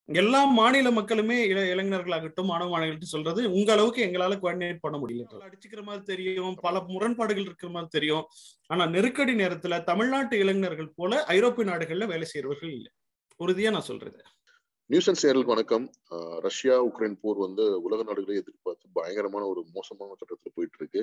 எல்லா மாநில மக்களுமே இள இளைஞர்களாகட்டும் மாணவ மாணவர்கள்ட்ட சொல்றது உங்க அளவுக்கு எங்களால கோஆர்டினேட் பண்ண முடியல அடிச்சுக்கிற மாதிரி தெரியும் பல முரண்பாடுகள் இருக்கிற மாதிரி தெரியும் ஆனா நெருக்கடி நேரத்துல தமிழ்நாட்டு இளைஞர்கள் போல ஐரோப்பிய நாடுகள்ல வேலை செய்யறவர்கள் இல்லை உறுதியா நான் சொல்றது நியூஸ் அண்ட் சேனலுக்கு வணக்கம் ரஷ்யா உக்ரைன் போர் வந்து உலக நாடுகளை எதிர்பார்த்து பயங்கரமான ஒரு மோசமான கட்டத்துல போயிட்டு இருக்கு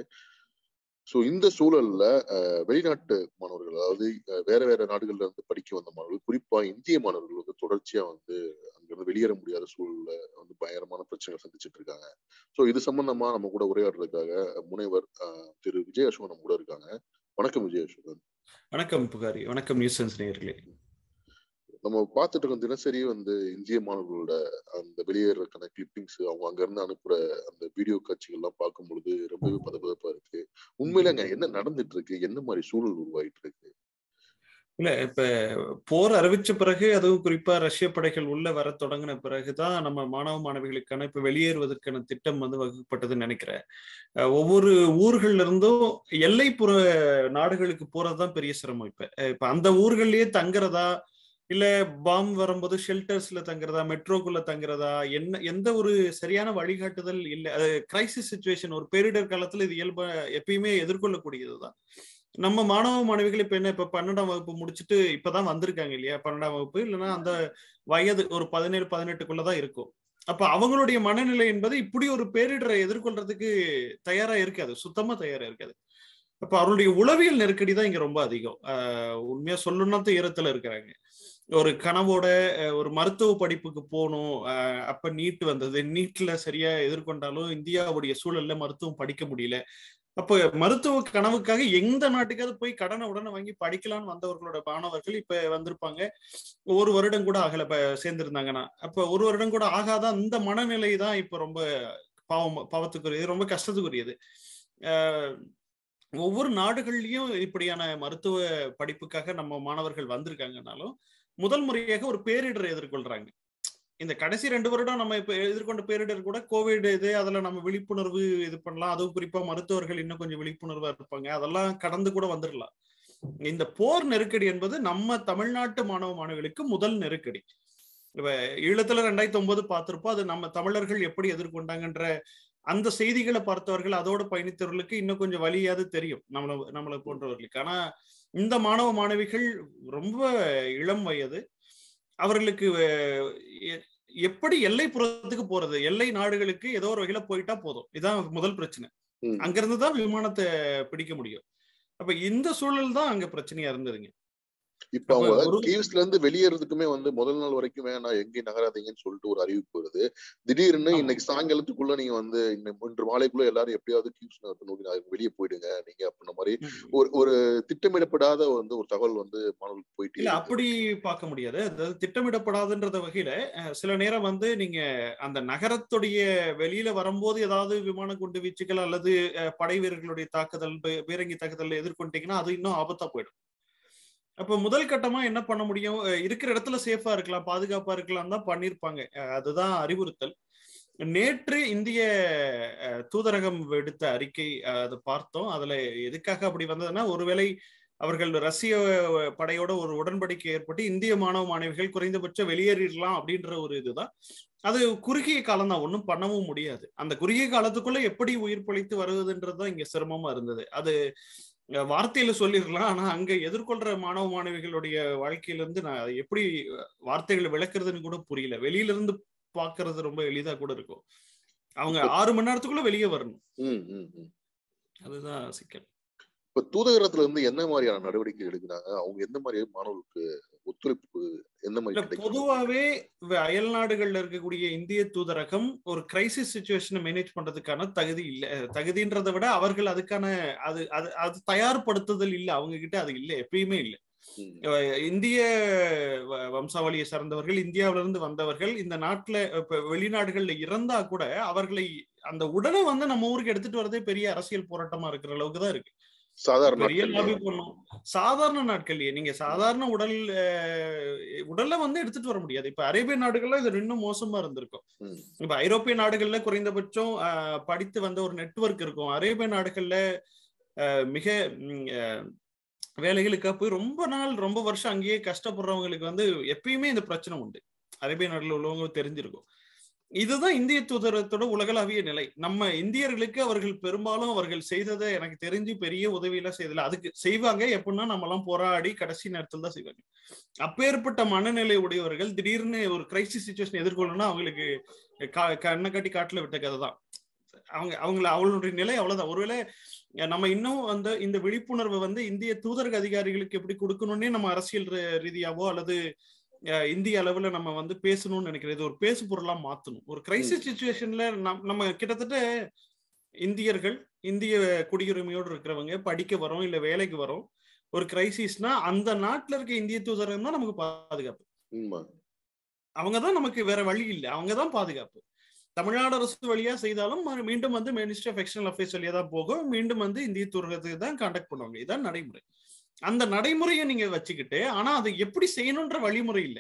ஸோ இந்த சூழல்ல வெளிநாட்டு மாணவர்கள் அதாவது வேற வேற நாடுகள்ல இருந்து படிக்க வந்த மாணவர்கள் குறிப்பா இந்திய மாணவர்கள் வந்து தொடர்ச்சியா வந்து அங்கிருந்து வெளியேற முடியாத சூழல்ல வந்து பயங்கரமான பிரச்சனைகள் சந்திச்சுட்டு இருக்காங்க ஸோ இது சம்பந்தமா நம்ம கூட உரையாடுறதுக்காக முனைவர் திரு விஜய் அசோகன் நம்ம கூட இருக்காங்க வணக்கம் விஜய் அசோகன் வணக்கம் புகாரி வணக்கம் நியூஸ் சென்ஸ் நேயர்களே நம்ம பார்த்துட்டு இருக்கோம் தினசரி வந்து இந்திய மாணவர்களோட அந்த வெளியேறதுக்கான கிளிப்பிங்ஸ் அவங்க அங்க இருந்து அனுப்புற அந்த வீடியோ காட்சிகள் எல்லாம் பார்க்கும் பொழுது ரொம்பவே பதப்பதப்பா இருக்கு உண்மையில அங்க என்ன நடந்துட்டு இருக்கு என்ன மாதிரி சூழல் உருவாயிட்டு இருக்கு இல்ல இப்ப போர் அறிவிச்ச பிறகு அதுவும் குறிப்பா ரஷ்ய படைகள் உள்ள வர தொடங்கின பிறகுதான் நம்ம மாணவ மாணவிகளுக்கான இப்ப வெளியேறுவதற்கான திட்டம் வந்து வகுக்கப்பட்டதுன்னு நினைக்கிறேன் ஒவ்வொரு ஊர்கள்ல இருந்தும் எல்லைப்புற நாடுகளுக்கு போறதுதான் பெரிய சிரமம் இப்ப இப்ப அந்த ஊர்கள்லயே தங்குறதா இல்ல பாம் வரும்போது ஷெல்டர்ஸ்ல தங்குறதா மெட்ரோக்குள்ள தங்குறதா என்ன எந்த ஒரு சரியான வழிகாட்டுதல் இல்லை அது கிரைசிஸ் சுச்சுவேஷன் ஒரு பேரிடர் காலத்துல இது இயல்பா எப்பயுமே எதிர்கொள்ளக்கூடியதுதான் நம்ம மாணவ மாணவிகள் இப்ப என்ன இப்ப பன்னெண்டாம் வகுப்பு முடிச்சுட்டு இப்பதான் வந்திருக்காங்க இல்லையா பன்னெண்டாம் வகுப்பு இல்லைன்னா அந்த வயது ஒரு பதினேழு பதினெட்டுக்குள்ளதான் இருக்கும் அப்ப அவங்களுடைய மனநிலை என்பது இப்படி ஒரு பேரிடரை எதிர்கொள்றதுக்கு தயாரா இருக்காது சுத்தமா தயாரா இருக்காது அப்ப அவருடைய உளவியல் நெருக்கடி தான் இங்க ரொம்ப அதிகம் உண்மையா சொல்லணும்னா துயரத்துல இருக்கிறாங்க ஒரு கனவோட ஒரு மருத்துவ படிப்புக்கு போகணும் அப்ப நீட் வந்தது நீட்ல சரியா எதிர்கொண்டாலும் இந்தியாவுடைய சூழல்ல மருத்துவம் படிக்க முடியல அப்ப மருத்துவ கனவுக்காக எந்த நாட்டுக்காவது போய் கடனை உடனே வாங்கி படிக்கலாம்னு வந்தவர்களோட மாணவர்கள் இப்ப வந்திருப்பாங்க ஒரு வருடம் கூட ஆகல இப்ப சேர்ந்திருந்தாங்கன்னா அப்ப ஒரு வருடம் கூட ஆகாத அந்த மனநிலை தான் இப்ப ரொம்ப பாவம் பாவத்துக்குரியது ரொம்ப கஷ்டத்துக்குரியது ஒவ்வொரு நாடுகள்லயும் இப்படியான மருத்துவ படிப்புக்காக நம்ம மாணவர்கள் வந்திருக்காங்கனாலும் முதல் முறையாக ஒரு பேரிடரை எதிர்கொள்றாங்க இந்த கடைசி ரெண்டு வருடம் நம்ம இப்ப எதிர்கொண்ட பேரிடர் கூட கோவிட் இது அதுல நம்ம விழிப்புணர்வு இது பண்ணலாம் அதுவும் குறிப்பா மருத்துவர்கள் இன்னும் கொஞ்சம் விழிப்புணர்வா இருப்பாங்க அதெல்லாம் கடந்து கூட வந்துடலாம் இந்த போர் நெருக்கடி என்பது நம்ம தமிழ்நாட்டு மாணவ மாணவிகளுக்கு முதல் நெருக்கடி இப்ப ஈழத்துல ரெண்டாயிரத்தி ஒன்பது பார்த்திருப்போம் அது நம்ம தமிழர்கள் எப்படி எதிர்கொண்டாங்கன்ற அந்த செய்திகளை பார்த்தவர்கள் அதோட பயணித்தவர்களுக்கு இன்னும் கொஞ்சம் வழியாவது தெரியும் நம்மள நம்மளை போன்றவர்களுக்கு ஆனா இந்த மாணவ மாணவிகள் ரொம்ப இளம் வயது அவர்களுக்கு எப்படி எல்லைப்புறத்துக்கு போறது எல்லை நாடுகளுக்கு ஏதோ ஒரு வகையில போயிட்டா போதும் இதான் முதல் பிரச்சனை அங்கிருந்து தான் விமானத்தை பிடிக்க முடியும் அப்ப இந்த சூழல் தான் அங்க பிரச்சனையா இருந்ததுங்க இப்ப அவங்க கீவ்ஸ்ல இருந்து வெளியேறதுக்குமே வந்து முதல் நாள் வரைக்கும் வேணாம் எங்கேயும் நகராதீங்கன்னு சொல்லிட்டு ஒரு அறிவிப்பு வருது திடீர்னு இன்னைக்கு சாயங்காலத்துக்குள்ள நீங்க வந்து இன்று மாலைக்குள்ள எல்லாரும் எப்படியாவது கீவ்ஸ் நோக்கி வெளியே போயிடுங்க நீங்க அப்படின்ற மாதிரி ஒரு ஒரு திட்டமிடப்படாத வந்து ஒரு தகவல் வந்து மாணவர்களுக்கு போயிட்டு இல்ல அப்படி பார்க்க முடியாது அதாவது திட்டமிடப்படாதுன்றத வகையில சில நேரம் வந்து நீங்க அந்த நகரத்துடைய வெளியில வரும்போது ஏதாவது விமான குண்டு வீச்சுகள் அல்லது படை வீரர்களுடைய தாக்குதல் பீரங்கி தாக்குதல் எதிர்கொண்டீங்கன்னா அது இன்னும் ஆபத்தா போயிடும் அப்ப முதல் கட்டமா என்ன பண்ண முடியும் இருக்கிற இடத்துல சேஃபா இருக்கலாம் பாதுகாப்பா இருக்கலாம் தான் பண்ணிருப்பாங்க அதுதான் அறிவுறுத்தல் நேற்று இந்திய தூதரகம் எடுத்த அறிக்கை அதை பார்த்தோம் அதுல எதுக்காக அப்படி வந்ததுன்னா ஒருவேளை அவர்கள் ரஷ்ய படையோட ஒரு உடன்படிக்கை ஏற்பட்டு இந்திய மாணவ மாணவிகள் குறைந்தபட்சம் வெளியேறிடலாம் அப்படின்ற ஒரு இதுதான் அது குறுகிய காலம் தான் ஒன்றும் பண்ணவும் முடியாது அந்த குறுகிய காலத்துக்குள்ள எப்படி உயிர் பொழைத்து வருவதுன்றதுதான் இங்க சிரமமா இருந்தது அது வார்த்தையில சொல்லிடலாம் ஆனா அங்க எதிர்கொள்ற மாணவ மாணவிகளுடைய வாழ்க்கையில இருந்து நான் எப்படி வார்த்தைகளை விளக்குறதுன்னு கூட புரியல வெளியில இருந்து பாக்குறது ரொம்ப எளிதா கூட இருக்கும் அவங்க ஆறு மணி நேரத்துக்குள்ள வெளியே வரணும் அதுதான் சிக்கல் இப்ப தூதகரத்துல இருந்து என்ன மாதிரியான நடவடிக்கை எடுக்கிறாங்க அவங்க எந்த மாதிரி மாணவர்களுக்கு ஒத்துழைப்பு எந்த மாதிரி பொதுவாவே அயல் நாடுகள்ல இருக்கக்கூடிய இந்திய தூதரகம் ஒரு கிரைசிஸ் சுச்சுவேஷனை மேனேஜ் பண்றதுக்கான தகுதி இல்ல தகுதின்றதை விட அவர்கள் அதுக்கான அது அது அது தயார்படுத்துதல் இல்லை அவங்க கிட்ட அது இல்லை எப்பயுமே இல்லை இந்திய வம்சாவளியை சார்ந்தவர்கள் இந்தியாவில இருந்து வந்தவர்கள் இந்த நாட்டுல இப்ப வெளிநாடுகள்ல இறந்தா கூட அவர்களை அந்த உடலை வந்து நம்ம ஊருக்கு எடுத்துட்டு வரதே பெரிய அரசியல் போராட்டமா இருக்கிற அளவுக்கு தான் இருக்கு சாதாரண பெரிய லாபி பண்ணும் சாதாரண நாட்கள்லயே நீங்க சாதாரண உடல் உடல்ல வந்து எடுத்துட்டு வர முடியாது இப்ப அரேபிய நாடுகள்ல இது இன்னும் மோசமா இருந்திருக்கும் இப்ப ஐரோப்பிய நாடுகள்ல குறைந்தபட்சம் படித்து வந்த ஒரு நெட்ஒர்க் இருக்கும் அரேபிய நாடுகள்ல மிக வேலைகளுக்காக போய் ரொம்ப நாள் ரொம்ப வருஷம் அங்கேயே கஷ்டப்படுறவங்களுக்கு வந்து எப்பயுமே இந்த பிரச்சனை உண்டு அரேபிய நாடுல உள்ளவங்க தெரிஞ்சிருக்கும் இதுதான் இந்திய தூதரகத்தோட உலகளாவிய நிலை நம்ம இந்தியர்களுக்கு அவர்கள் பெரும்பாலும் அவர்கள் செய்ததை எனக்கு தெரிஞ்சு பெரிய உதவியெல்லாம் செய்தல அதுக்கு செய்வாங்க எப்படின்னா நம்ம எல்லாம் போராடி கடைசி நேரத்தில் தான் செய்வாங்க அப்பேற்பட்ட மனநிலை உடையவர்கள் திடீர்னு ஒரு கிரைசிஸ் சுச்சுவேஷன் எதிர்கொள்ளணும்னா அவங்களுக்கு கண்ணை கட்டி காட்டுல விட்ட கதை தான் அவங்க அவங்கள அவளுடைய நிலை அவ்வளவுதான் ஒருவேளை நம்ம இன்னும் அந்த இந்த விழிப்புணர்வை வந்து இந்திய தூதரக அதிகாரிகளுக்கு எப்படி கொடுக்கணும்னே நம்ம அரசியல் ரீதியாவோ அல்லது இந்திய அளவுல நம்ம வந்து பேசணும்னு நினைக்கிறேன் இது ஒரு பேசு பொருளா மாத்தணும் ஒரு கிரைசிஸ் சுச்சுவேஷன்ல நம்ம கிட்டத்தட்ட இந்தியர்கள் இந்திய குடியுரிமையோடு இருக்கிறவங்க படிக்க வரோம் இல்ல வேலைக்கு வரோம் ஒரு கிரைசிஸ்னா அந்த நாட்டுல இருக்க இந்திய தூதரகம் தான் நமக்கு பாதுகாப்பு அவங்கதான் நமக்கு வேற வழி இல்லை அவங்கதான் பாதுகாப்பு தமிழ்நாடு அரசு வழியா செய்தாலும் மீண்டும் வந்து மினிஸ்ட்ரி ஆஃப் எக்ஸ்டர்னல் அஃபேர்ஸ் வழியா தான் போகும் மீண்டும் வந்து இந்திய தூதரகத்துக்கு தான் கான்டாக்ட் பண்ணுவாங்க இதான் நடைமுறை அந்த நடைமுறையை நீங்க வச்சுக்கிட்டு ஆனா அது எப்படி செய்யணும்ன்ற வழிமுறை இல்லை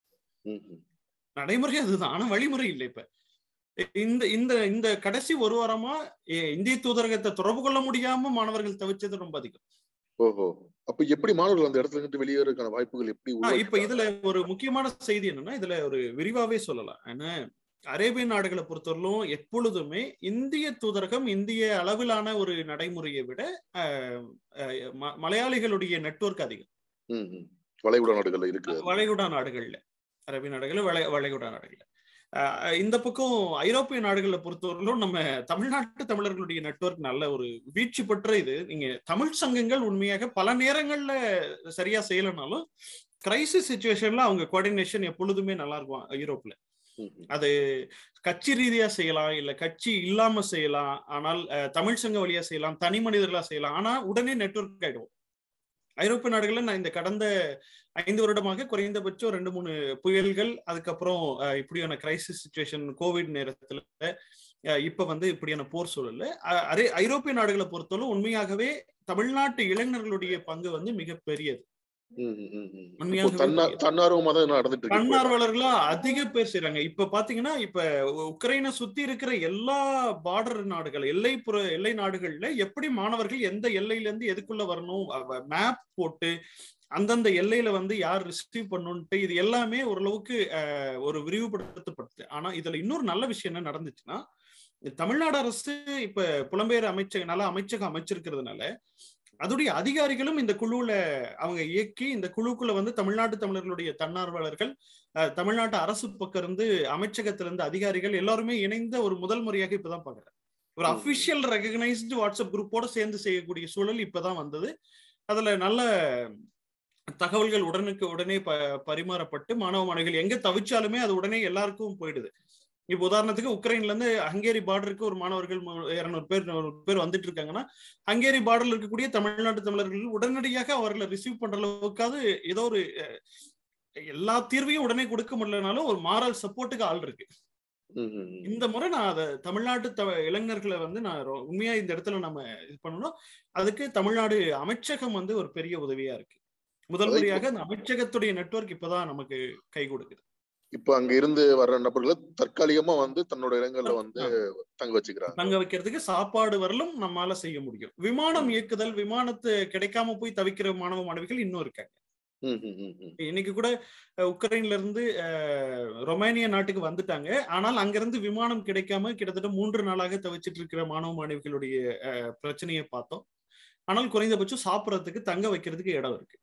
நடைமுறை அதுதான் ஆனா வழிமுறை இல்லை இப்ப இந்த இந்த இந்த கடைசி ஒரு வாரமா இந்திய தூதரகத்தை தொடர்பு கொள்ள முடியாம மாணவர்கள் தவிச்சது ரொம்ப அதிகம் ஓஹோ அப்ப எப்படி மாணவர்கள் அந்த இடத்துல இருந்து வெளியேறதுக்கான வாய்ப்புகள் எப்படி இப்ப இதுல ஒரு முக்கியமான செய்தி என்னன்னா இதுல ஒரு விரிவாவே சொல்லலாம் ஏன்னா அரேபிய நாடுகளை பொறுத்தவரையிலும் எப்பொழுதுமே இந்திய தூதரகம் இந்திய அளவிலான ஒரு நடைமுறையை விட மலையாளிகளுடைய நெட்ஒர்க் அதிகம் வளைகுடா நாடுகள்ல இருக்கு வளைகுடா நாடுகள்ல அரேபிய நாடுகள்ல வளை வளைகுடா நாடுகள்ல இந்த பக்கம் ஐரோப்பிய நாடுகளை பொறுத்தவரையிலும் நம்ம தமிழ்நாட்டு தமிழர்களுடைய நெட்ஒர்க் நல்ல ஒரு வீழ்ச்சி பெற்ற இது நீங்க தமிழ் சங்கங்கள் உண்மையாக பல நேரங்கள்ல சரியா செய்யலைனாலும் கிரைசிஸ் சுச்சுவேஷன்ல அவங்க கோஆர்டினேஷன் எப்பொழுதுமே நல்லா இருக்கும் ஐரோப்ல அது கட்சி ரீதியா செய்யலாம் இல்ல கட்சி இல்லாம செய்யலாம் ஆனால் தமிழ் சங்க வழியா செய்யலாம் தனி மனிதர்களா செய்யலாம் ஆனா உடனே நெட்ஒர்க் ஆயிடும் ஐரோப்பிய நாடுகள்ல நான் இந்த கடந்த ஐந்து வருடமாக குறைந்தபட்சம் ரெண்டு மூணு புயல்கள் அதுக்கப்புறம் இப்படியான கிரைசிஸ் சுச்சுவேஷன் கோவிட் நேரத்துல இப்ப வந்து இப்படியான போர் சூழல்ல அரே ஐரோப்பிய நாடுகளை பொறுத்தவரை உண்மையாகவே தமிழ்நாட்டு இளைஞர்களுடைய பங்கு வந்து மிகப்பெரியது தன்னார்வலர்களா அதிக பேர் செய்யறாங்க இப்ப பாத்தீங்கன்னா இப்ப உக்ரைனை சுத்தி இருக்கிற எல்லா பார்டர் நாடுகள் எல்லைப்புற எல்லை நாடுகள்ல எப்படி மாணவர்கள் எந்த எல்லையில இருந்து எதுக்குள்ள வரணும் மேப் போட்டு அந்தந்த எல்லையில வந்து யார் ரிசீவ் பண்ணுன்ட்டு இது எல்லாமே ஓரளவுக்கு ஒரு விரிவுபடுத்தப்படுது ஆனா இதுல இன்னொரு நல்ல விஷயம் என்ன நடந்துச்சுன்னா தமிழ்நாடு அரசு இப்ப புலம்பெயர் அமைச்சக நல அமைச்சகம் அமைச்சிருக்கிறதுனால அதோடைய அதிகாரிகளும் இந்த குழுவுல அவங்க இயக்கி இந்த குழுக்குள்ள வந்து தமிழ்நாட்டு தமிழர்களுடைய தன்னார்வலர்கள் தமிழ்நாட்டு அரசு பக்கம் இருந்து அமைச்சகத்திலிருந்து அதிகாரிகள் எல்லாருமே இணைந்த ஒரு முதல் முறையாக இப்பதான் பாக்குறேன் ஒரு அபிஷியல் ரெகனைஸ்டு வாட்ஸ்அப் குரூப்போட சேர்ந்து செய்யக்கூடிய சூழல் இப்பதான் வந்தது அதுல நல்ல தகவல்கள் உடனுக்கு உடனே ப பரிமாறப்பட்டு மாணவ மாணவிகள் எங்க தவிச்சாலுமே அது உடனே எல்லாருக்கும் போயிடுது இப்ப உதாரணத்துக்கு உக்ரைன்ல இருந்து ஹங்கேரி பார்டருக்கு ஒரு மாணவர்கள் இருநூறு பேர் பேர் வந்துட்டு இருக்காங்கன்னா ஹங்கேரி பார்டர்ல இருக்கக்கூடிய தமிழ்நாட்டு தமிழர்கள் உடனடியாக அவர்களை ரிசீவ் பண்ற அளவுக்காவது ஏதோ ஒரு எல்லா தீர்வையும் உடனே கொடுக்க முடியலனாலும் ஒரு மாரல் சப்போர்ட்டுக்கு ஆள் இருக்கு இந்த முறை நான் அதை தமிழ்நாட்டு த இளைஞர்களை வந்து நான் உண்மையா இந்த இடத்துல நம்ம இது பண்ணணும் அதுக்கு தமிழ்நாடு அமைச்சகம் வந்து ஒரு பெரிய உதவியா இருக்கு முதல் முறையாக அந்த அமைச்சகத்துடைய நெட்ஒர்க் இப்பதான் நமக்கு கை கொடுக்குது இப்ப அங்க இருந்து வர்ற நபர்களை தற்காலிகமா வந்து தன்னோட இடங்கள்ல வந்து தங்க வச்சுக்கிறாங்க தங்க வைக்கிறதுக்கு சாப்பாடு வரலும் நம்மால செய்ய முடியும் விமானம் இயக்குதல் விமானத்து கிடைக்காம போய் தவிக்கிற மாணவ மாணவிகள் இன்னும் இருக்காங்க இன்னைக்கு கூட உக்ரைன்ல இருந்து ரொமேனியா நாட்டுக்கு வந்துட்டாங்க ஆனால் அங்கிருந்து விமானம் கிடைக்காம கிட்டத்தட்ட மூன்று நாளாக தவிச்சிட்டு இருக்கிற மாணவ மாணவிகளுடைய பிரச்சனையை பார்த்தோம் ஆனால் குறைந்தபட்சம் சாப்பிடறதுக்கு தங்க வைக்கிறதுக்கு இடம் இருக்கு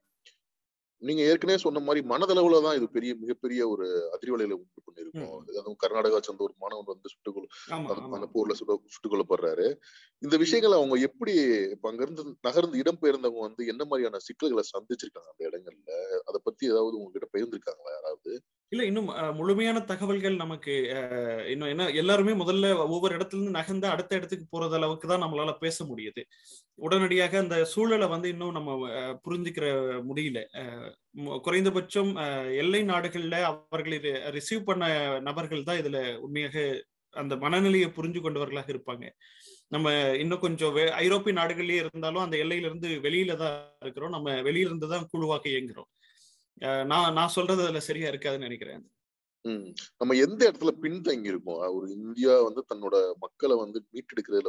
நீங்க ஏற்கனவே சொன்ன மாதிரி மனதளவுல தான் இது பெரிய மிகப்பெரிய ஒரு அதிர்வலையில உண்டு பண்ணிருக்கோம் அதுவும் கர்நாடகா சேர்ந்த ஒரு மாணவன் வந்து சுட்டுக்கொள்ள அந்த போர்ல சுட்டு சுட்டுக் கொல்லப்படுறாரு இந்த விஷயங்களை அவங்க எப்படி இப்ப அங்க இருந்து நகர்ந்து இடம்பெயர்ந்தவங்க வந்து என்ன மாதிரியான சிக்கல்களை சந்திச்சிருக்காங்க அந்த இடங்கள்ல அதை பத்தி ஏதாவது உங்ககிட்ட பகிர்ந்திருக்காங்களா யாராவது இல்ல இன்னும் முழுமையான தகவல்கள் நமக்கு இன்னும் என்ன எல்லாருமே முதல்ல ஒவ்வொரு இடத்துல இருந்து நகர்ந்து அடுத்த இடத்துக்கு போறது அளவுக்கு தான் நம்மளால பேச முடியுது உடனடியாக அந்த சூழலை வந்து இன்னும் நம்ம புரிஞ்சுக்கிற முடியல குறைந்தபட்சம் எல்லை நாடுகள்ல அவர்களை ரிசீவ் பண்ண நபர்கள் தான் இதுல உண்மையாக அந்த மனநிலையை புரிஞ்சு கொண்டவர்களாக இருப்பாங்க நம்ம இன்னும் கொஞ்சம் ஐரோப்பிய நாடுகள்லயே இருந்தாலும் அந்த எல்லையில இருந்து வெளியில தான் இருக்கிறோம் நம்ம வெளியில இருந்து தான் குழுவாக இயங்குறோம் நான் நான் சொல்றது அதுல சரியா இருக்காதுன்னு நினைக்கிறேன் நம்ம எந்த இடத்துல பின்தங்கி இருக்கோம் ஒரு இந்தியா வந்து தன்னோட மக்களை வந்து மீட்டெடுக்கிறதுல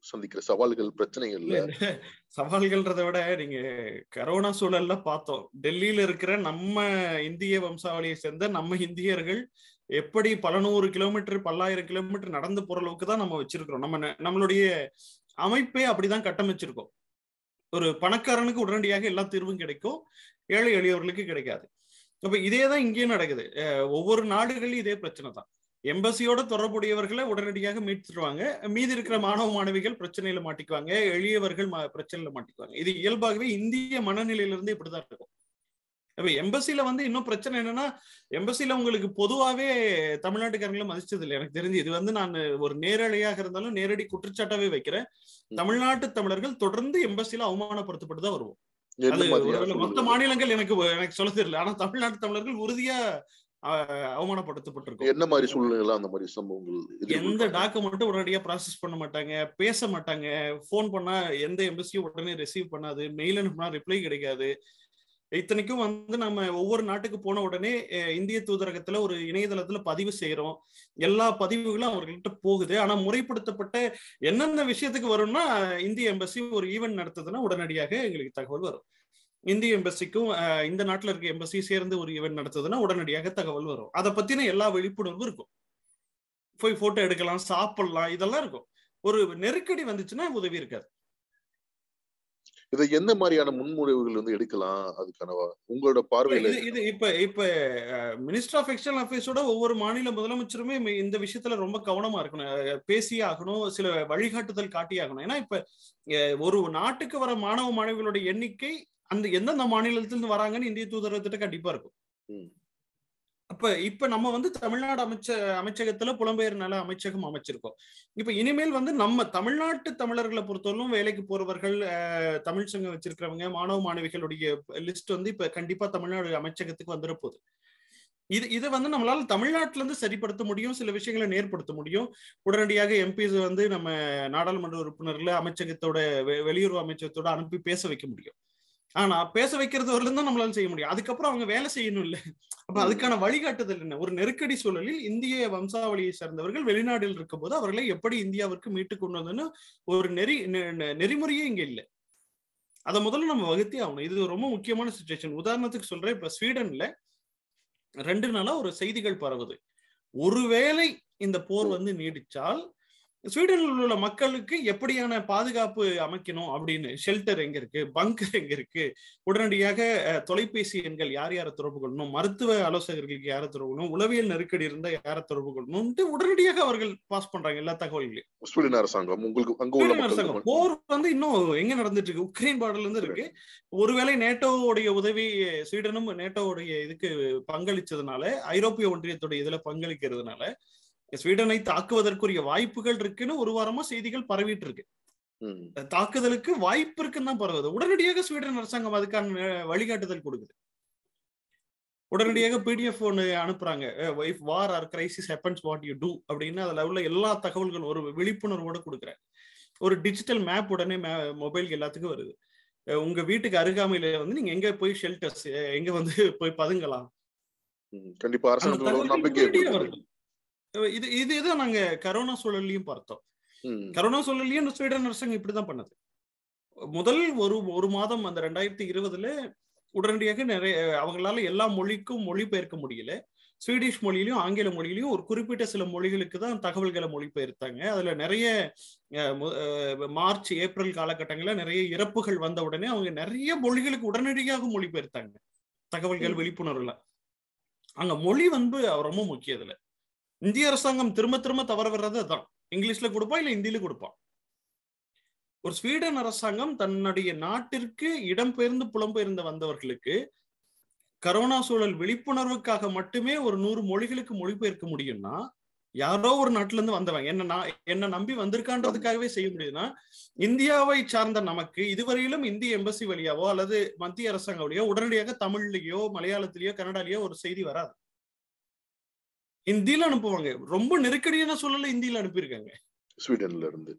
சந்திக்கிற சவால்கள் பிரச்சனைகள்ல சவால்கள்ன்றத விட நீங்க கரோனா சூழல்ல பார்த்தோம் டெல்லியில இருக்கிற நம்ம இந்திய வம்சாவளியை சேர்ந்த நம்ம இந்தியர்கள் எப்படி பல நூறு கிலோமீட்டர் பல்லாயிரம் கிலோமீட்டர் நடந்து போற அளவுக்கு தான் நம்ம வச்சிருக்கிறோம் நம்ம நம்மளுடைய அமைப்பே அப்படிதான் கட்டமைச்சிருக்கோம் ஒரு பணக்காரனுக்கு உடனடியாக எல்லா தீர்வும் கிடைக்கும் ஏழை எளியவர்களுக்கு கிடைக்காது அப்ப இதே தான் இங்கேயும் நடக்குது ஒவ்வொரு நாடுகள்லயும் இதே பிரச்சனை தான் எம்பசியோட தொடர்புடையவர்களை உடனடியாக மீட்டுருவாங்க மீதி இருக்கிற மாணவ மாணவிகள் பிரச்சனையில மாட்டிக்குவாங்க எளியவர்கள் பிரச்சனையில மாட்டிக்குவாங்க இது இயல்பாகவே இந்திய மனநிலையிலிருந்து இப்படிதான் இருக்கும் அப்ப எம்பசில வந்து இன்னும் பிரச்சனை என்னன்னா எம்பசில உங்களுக்கு பொதுவாவே தமிழ்நாட்டுக்காரங்களும் மதிச்சது இல்லை எனக்கு தெரிஞ்சு இது வந்து நான் ஒரு நேரடியாக இருந்தாலும் நேரடி குற்றச்சாட்டாவே வைக்கிறேன் தமிழ்நாட்டு தமிழர்கள் தொடர்ந்து எம்பசில அவமானப்படுத்தப்பட்டு தான் வருவோம் அது மொத்த மாநிலங்கள் எனக்கு எனக்கு சொல்ல தெரியல ஆனா தமிழ்நாட்டு தமிழர்கள் உறுதியா அவமானப்படுத்தப்பட்டிருக்கும் என்ன மாதிரி சூழ்நிலை அந்த மாதிரி சம்பவங்கள் எந்த டாக்குமெண்ட்டும் உடனடியா ப்ராசஸ் பண்ண மாட்டாங்க பேச மாட்டாங்க போன் பண்ணா எந்த எம்பசியும் உடனே ரிசீவ் பண்ணாது மெயில் அனுப்புனா ரிப்ளை கிடைக்காது இத்தனைக்கும் வந்து நம்ம ஒவ்வொரு நாட்டுக்கு போன உடனே இந்திய தூதரகத்துல ஒரு இணையதளத்துல பதிவு செய்யறோம் எல்லா பதிவுகளும் அவர்கள்ட்ட போகுது ஆனா முறைப்படுத்தப்பட்ட எந்தெந்த விஷயத்துக்கு வரும்னா இந்திய எம்பசி ஒரு ஈவெண்ட் நடத்துதுன்னா உடனடியாக எங்களுக்கு தகவல் வரும் இந்திய எம்பசிக்கும் இந்த நாட்டுல இருக்க எம்பசி சேர்ந்து ஒரு ஈவெண்ட் நடத்துதுன்னா உடனடியாக தகவல் வரும் அதை பத்தின எல்லா விழிப்புணர்வும் இருக்கும் போய் போட்டோ எடுக்கலாம் சாப்பிடலாம் இதெல்லாம் இருக்கும் ஒரு நெருக்கடி வந்துச்சுன்னா உதவி இருக்காது இதை எந்த மாதிரியான முன்முறைவுகள் வந்து எடுக்கலாம் அதுக்கான உங்களோட பார்வையில இது இப்ப இப்ப மினிஸ்டர் ஆஃப் எக்ஸ்டர்னல் அஃபேர்ஸோட ஒவ்வொரு மாநில முதலமைச்சருமே இந்த விஷயத்துல ரொம்ப கவனமா இருக்கணும் பேசி ஆகணும் சில வழிகாட்டுதல் காட்டி ஆகணும் ஏன்னா இப்ப ஒரு நாட்டுக்கு வர மாணவ மாணவிகளோட எண்ணிக்கை அந்த எந்தெந்த மாநிலத்திலிருந்து வராங்கன்னு இந்திய தூதரகத்திட்ட கண்டிப்பா இருக்கும் அப்ப இப்ப நம்ம வந்து தமிழ்நாடு அமைச்ச அமைச்சகத்துல புலம்பெயர் நல அமைச்சகம் அமைச்சிருக்கோம் இப்ப இனிமேல் வந்து நம்ம தமிழ்நாட்டு தமிழர்களை பொறுத்தவரைக்கும் வேலைக்கு போறவர்கள் தமிழ் சங்கம் வச்சிருக்கிறவங்க மாணவ மாணவிகளுடைய லிஸ்ட் வந்து இப்ப கண்டிப்பா தமிழ்நாடு அமைச்சகத்துக்கு வந்துட போகுது இது இதை வந்து நம்மளால தமிழ்நாட்டில இருந்து சரிப்படுத்த முடியும் சில விஷயங்களை நேர்படுத்த முடியும் உடனடியாக எம்பிஸ் வந்து நம்ம நாடாளுமன்ற உறுப்பினர்ல அமைச்சகத்தோட வெளியுறவு அமைச்சகத்தோட அனுப்பி பேச வைக்க முடியும் ஆனா பேச வைக்கிறது வரலும் தான் நம்மளால செய்ய முடியும் அதுக்கப்புறம் அவங்க வேலை செய்யணும் இல்ல அப்ப அதுக்கான வழிகாட்டுதல் என்ன ஒரு நெருக்கடி சூழலில் இந்திய வம்சாவளியை சேர்ந்தவர்கள் வெளிநாட்டில் இருக்கும் போது அவர்களை எப்படி இந்தியாவிற்கு மீட்டு கொண்டு வந்ததுன்னு ஒரு நெறி நெறிமுறையே இங்க இல்லை அதை முதல்ல நம்ம வகுத்தே ஆகணும் இது ரொம்ப முக்கியமான சுச்சுவேஷன் உதாரணத்துக்கு சொல்றேன் இப்ப ஸ்வீடன்ல ரெண்டு நாளா ஒரு செய்திகள் பரவுது ஒருவேளை இந்த போர் வந்து நீடிச்சால் ஸ்வீடனில் உள்ள மக்களுக்கு எப்படியான பாதுகாப்பு அமைக்கணும் அப்படின்னு ஷெல்டர் எங்க இருக்கு பங்கர் எங்க இருக்கு உடனடியாக தொலைபேசி எண்கள் யார் யாரை தொடர்பு கொள்ளணும் மருத்துவ ஆலோசகர்களுக்கு யாரை தொடர்பு கொள்ளணும் உளவியல் நெருக்கடி இருந்தா யாரை தொடர்பு கொள்ளணும் உடனடியாக அவர்கள் பாஸ் பண்றாங்க எல்லா தகவல்களையும் ஸ்வீடன் அரசாங்கம் உங்களுக்கு அங்க உள்ள அரசாங்கம் போர் வந்து இன்னும் எங்க நடந்துட்டு இருக்கு உக்ரைன் பார்டர்ல இருந்து இருக்கு ஒருவேளை நேட்டோவுடைய உதவி ஸ்வீடனும் நேட்டோவுடைய இதுக்கு பங்களிச்சதுனால ஐரோப்பிய ஒன்றியத்துடைய இதுல பங்களிக்கிறதுனால ஸ்வீடனை தாக்குவதற்குரிய வாய்ப்புகள் இருக்குன்னு ஒரு வாரமா செய்திகள் பரவிட்டு இருக்கு தாக்குதலுக்கு வாய்ப்பு இருக்குன்னு தான் பரவுது உடனடியாக ஸ்வீடன் அரசாங்கம் அதுக்கான வழிகாட்டுதல் கொடுக்குது உடனடியாக பிடிஎஃப் ஒன்று அனுப்புறாங்க if war or crisis happens what you do அப்படின்னு அதுல உள்ள எல்லா தகவல்களும் ஒரு விழிப்புணர்வோட கொடுக்குறேன் ஒரு டிஜிட்டல் மேப் உடனே மொபைல் எல்லாத்துக்கும் வருது உங்க வீட்டுக்கு அருகாமையில வந்து நீங்க எங்க போய் ஷெல்டர்ஸ் எங்க வந்து போய் பதுங்கலாம் கண்டிப்பா அரசாங்கம் நம்பிக்கை இது இது இதான் நாங்க கரோனா சூழல்லையும் பார்த்தோம் கரோனா சூழல்லையும் ஸ்வீடன் அரசாங்கம் இப்படிதான் பண்ணது முதல் ஒரு ஒரு மாதம் அந்த ரெண்டாயிரத்தி இருபதுல உடனடியாக நிறைய அவங்களால எல்லா மொழிக்கும் மொழிபெயர்க்க முடியல ஸ்வீடிஷ் மொழியிலையும் ஆங்கில மொழியிலையும் ஒரு குறிப்பிட்ட சில மொழிகளுக்கு தான் தகவல்களை மொழிபெயர்த்தாங்க அதுல நிறைய மார்ச் ஏப்ரல் காலகட்டங்களில் நிறைய இறப்புகள் வந்த உடனே அவங்க நிறைய மொழிகளுக்கு உடனடியாக மொழிபெயர்த்தாங்க தகவல்கள் விழிப்புணர்வுல அங்க மொழி வந்து ரொம்ப முக்கியம் இதுல இந்திய அரசாங்கம் திரும்ப திரும்ப தவற வர்றது அதான் இங்கிலீஷ்ல கொடுப்பா இல்ல ஹிந்தியில கொடுப்பான் ஒரு ஸ்வீடன் அரசாங்கம் தன்னுடைய நாட்டிற்கு இடம்பெயர்ந்து புலம்பெயர்ந்து வந்தவர்களுக்கு கரோனா சூழல் விழிப்புணர்வுக்காக மட்டுமே ஒரு நூறு மொழிகளுக்கு மொழிபெயர்க்க முடியும்னா யாரோ ஒரு நாட்டுல இருந்து வந்தவன் என்ன என்ன நம்பி வந்திருக்கான்றதுக்காகவே செய்ய முடியுதுன்னா இந்தியாவை சார்ந்த நமக்கு இதுவரையிலும் இந்திய எம்பசி வழியாவோ அல்லது மத்திய அரசாங்கம் வழியோ உடனடியாக தமிழ்லயோ மலையாளத்திலயோ கன்னடாலயோ ஒரு செய்தி வராது ஹிந்தியில அனுப்புவாங்க ரொம்ப நெருக்கடியான சூழல்ல ஹிந்தியில அனுப்பியிருக்காங்க ஸ்வீடன்ல இருந்து